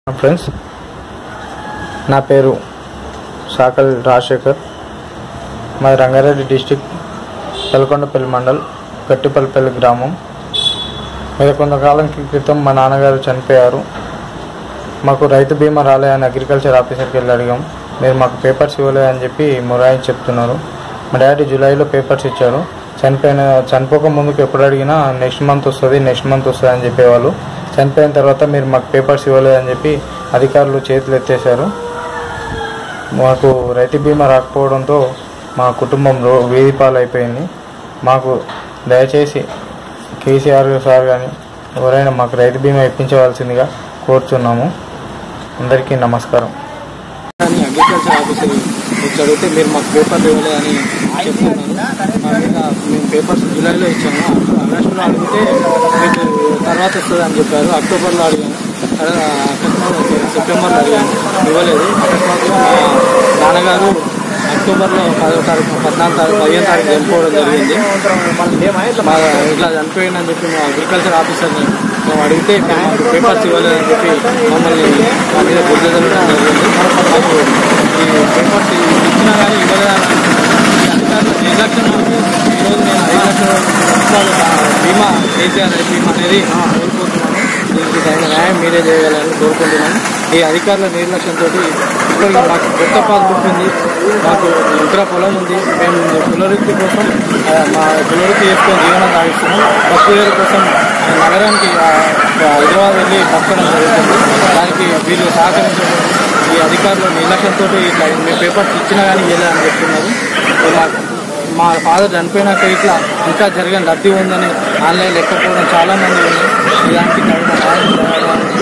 friends నా పేరు సాకల్ రాజశేఖర్ మాది రంగారెడ్డి డిస్టిక్ తెలకొండపల్లి మండల్ గట్టిపల్లిపల్లి గ్రామం మీద కొంతకాలం క్రితం మా నాన్నగారు చనిపోయారు మాకు రైతు బీమా రాలేదని అగ్రికల్చర్ ఆఫీసర్కి వెళ్ళి అడిగాం మీరు మాకు పేపర్స్ ఇవ్వలేదని చెప్పి మొరాయి చెప్తున్నారు మా డాడీ జూలైలో పేపర్స్ ఇచ్చారు చనిపోయిన చనిపోక ముందుకు ఎప్పుడు అడిగినా నెక్స్ట్ మంత్ వస్తుంది నెక్స్ట్ మంత్ వస్తుంది అని చెప్పేవాళ్ళు చనిపోయిన తర్వాత మీరు మాకు పేపర్స్ ఇవ్వలేదని చెప్పి అధికారులు చేతులు ఎత్తేశారు మాకు రైతు బీమా రాకపోవడంతో మా కుటుంబం రో వీధి పాలైపోయింది మాకు దయచేసి కేసీఆర్ సార్ కానీ ఎవరైనా మాకు రైతు బీమా ఇప్పించవలసిందిగా కోరుతున్నాము అందరికీ నమస్కారం అని అగ్రికల్చర్ ఆఫీసర్ వచ్చి అడిగితే మీరు మాకు పేపర్లు ఇవ్వలేదని చెప్తున్నారు మా మీద మేము పేపర్స్ జూలైలో ఇచ్చాము ఆగస్టులో అడిగితే మీకు తర్వాత వస్తుంది అని చెప్పారు అక్టోబర్లో అడిగాను అదే అకస్మాత్ సెప్టెంబర్లో అడిగాను ఇవ్వలేదు అకస్మాత్తుగా మా నాన్నగారు అక్టోబర్లో పదో తారీఖు పద్నాలుగు తారీఖు పదిహేను తారీఖు చనిపోవడం జరిగింది మా ఇట్లా చనిపోయిందని చెప్పి మా అగ్రికల్చర్ ఆఫీసర్ని మేము అడిగితే మేము మాకు పేపర్స్ ఇవ్వలేదని చెప్పి మమ్మల్ని మా మీద బుద్ధ జరగడం జరిగింది మాకు ఈ పేపర్స్ ఇచ్చినా కానీ ఇవ్వలేదని ఈ అధికారుల నిర్లక్ష్యం వరకు ఈరోజు నేను ఐదు లక్షల రూపాయల బీమా కేసీఆర్ బీమా అనేది కోల్పోతున్నాను దీనికి తగిన న్యాయం మీరే చేయగలని కోరుకుంటున్నాను ఈ అధికారుల నిర్లక్ష్యంతో ఇప్పటికీ మాకు కొత్త పాస్బుక్ ఉంది మాకు ఇతర పొలం ఉంది మేము కులవృత్తి కోసం ఆ, మా కులవృత్తి చేసుకొని జీవనం సాగిస్తున్నాం బస్సు వేరు కోసం ఆ, నగరానికి ఆ, హైదరాబాద్ వెళ్ళి బతకడం జరుగుతుంది దానికి వీళ్ళు సహకరించడం ఈ అధికారుల నిర్లక్ష్యంతో ఇట్లా మేము పేపర్స్ ఇచ్చినా కానీ ఇవ్వలే అని చెప్తున్నారు ఇలా మా ఫాదర్ చనిపోయినాక ఇట్లా ఇంకా జరగని రద్దీ ఉందని ఆన్లైన్ ఎక్కపోవడం చాలా మంది ఉంది ఇలాంటి తగిన న్యాయం జరగాలని